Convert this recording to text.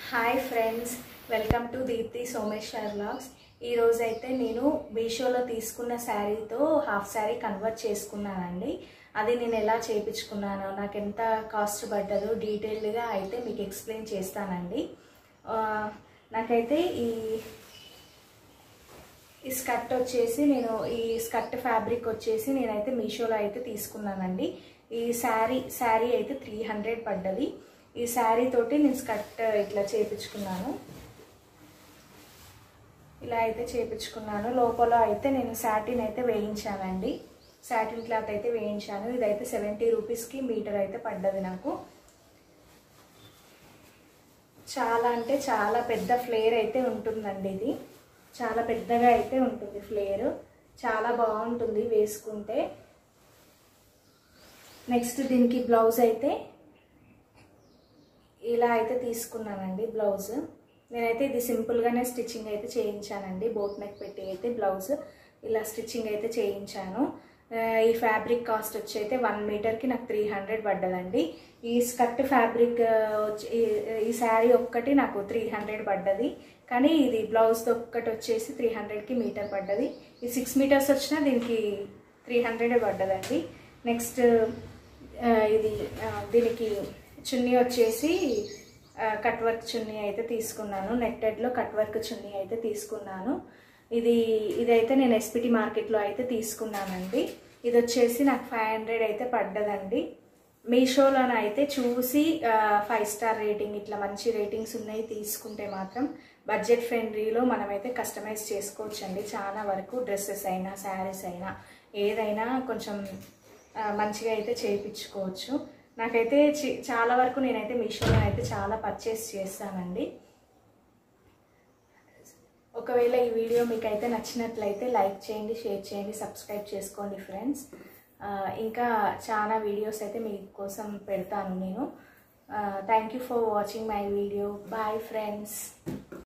hi friends welcome to Deepti Someshwar blogs ఈరోజు అయితే నేను మీషోలో తీసుకున్న శారీతో హాఫ్ శారీ కన్వర్ట్ చేసుకున్నానండి అది నేను ఎలా చేయించుకున్నానో నాకు ఎంత కాస్ట్ పడ్డదో డీటెయిల్డ్గా అయితే మీకు ఎక్స్ప్లెయిన్ చేస్తానండి ఆ, నాకైతే ఈ ఈ స్కర్ట్ వచ్చేసి నేను ఈ స్కర్ట్ ఫ్యాబ్రిక్ వచ్చేసి నేనైతే మీషోలో అయితే తీసుకున్నానండి ఈ శారీ శారీ అయితే త్రీ హండ్రెడ్ పడ్డది ఈ శారీ తోటి నేను స్కర్ట్ ఇట్లా చేపించుకున్నాను ఇలా అయితే చేపించుకున్నాను లోపల అయితే నేను సాటిన్ అయితే వేయించానండి సాటిన్ క్లాత్ అయితే వేయించాను ఇదైతే సెవెంటీ రూపీస్కి మీటర్ అయితే పడ్డది నాకు చాలా అంటే చాలా పెద్ద ఫ్లేర్ అయితే ఉంటుందండి ఇది చాలా పెద్దగా అయితే ఉంటుంది ఫ్లేర్ చాలా బాగుంటుంది వేసుకుంటే నెక్స్ట్ దీనికి బ్లౌజ్ అయితే ఇలా అయితే తీసుకున్నానండి బ్లౌజ్ నేనైతే ఇది సింపుల్గానే స్టిచ్చింగ్ అయితే చేయించానండి బోట్ నెక్ పెట్టి అయితే బ్లౌజ్ ఇలా స్టిచ్చింగ్ అయితే చేయించాను ఆ, ఈ ఫ్యాబ్రిక్ కాస్ట్ వచ్చి అయితే వన్ మీటర్కి నాకు త్రీ హండ్రెడ్ పడ్డదండి ఈ స్కర్ట్ ఫ్యాబ్రిక్ ఆ, వచ్చి ఈ- ఈ శారీ ఒక్కటి నాకు త్రీ హండ్రెడ్ పడ్డది కానీ ఇది బ్లౌజ్ ఒక్కటి వచ్చేసి త్రీ హండ్రెడ్కి మీటర్ పడ్డది ఈ సిక్స్ మీటర్స్ వచ్చినా దీనికి త్రీ హండ్రెడ్ పడ్డదండి నెక్స్ట్ ఆ, ఇది ఆ, దీనికి చున్నీ వచ్చేసి ఆ, కట్ వర్క్ చున్నీ అయితే తీసుకున్నాను నెట్టెడ్లో కట్ వర్క్ చున్నీ అయితే తీసుకున్నాను ఇది ఇదైతే నేను ఎస్పిటి మార్కెట్లో అయితే తీసుకున్నానండి ఇది వచ్చేసి నాకు ఫైవ్ హండ్రెడ్ అయితే పడ్డదండి మీషోలోన అయితే చూసి ఫైవ్ స్టార్ రేటింగ్ ఇట్లా మంచి రేటింగ్స్ ఉన్నాయి తీసుకుంటే మాత్రం బడ్జెట్ ఫ్రెండ్లీలో మనమైతే కస్టమైజ్ చేసుకోవచ్చండి చాలా వరకు డ్రెస్సెస్ అయినా శారీస్ అయినా ఏదైనా కొంచెం ఆ, మంచిగా అయితే చేయించుకోవచ్చు నాకైతే చి- చాలా వరకు నేనైతే మీషోలో అయితే చాలా పర్చేస్ చేస్తానండి ఒకవేళ ఈ వీడియో మీకు అయితే నచ్చినట్లయితే లైక్ చేయండి షేర్ చేయండి సబ్స్క్రైబ్ చేసుకోండి ఫ్రెండ్స్ ఆ, ఇంకా చాలా వీడియోస్ అయితే మీకోసం పెడతాను నేను thank you for watching my video bye friends